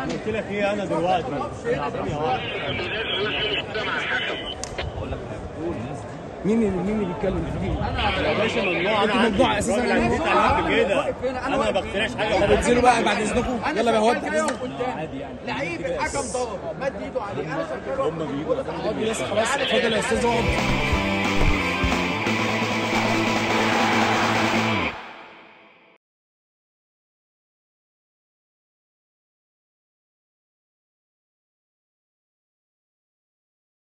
قلت لك ايه انا دلوقتي ثانية واحدة. مين اللي مين اللي بيتكلم مين؟ يا باشا ممنوع انا انتوا عندي ممنوع أساساً راجل يعني عندي تعليمات كده انا ما بقتنعش حاجه طب انزلوا بقى بعد اذنكم يلا يا هواد انا شغال قدام لعيب الحكم ضرب مد ايده عليه انا شغال خلاص اتفضل يا استاذ اقعد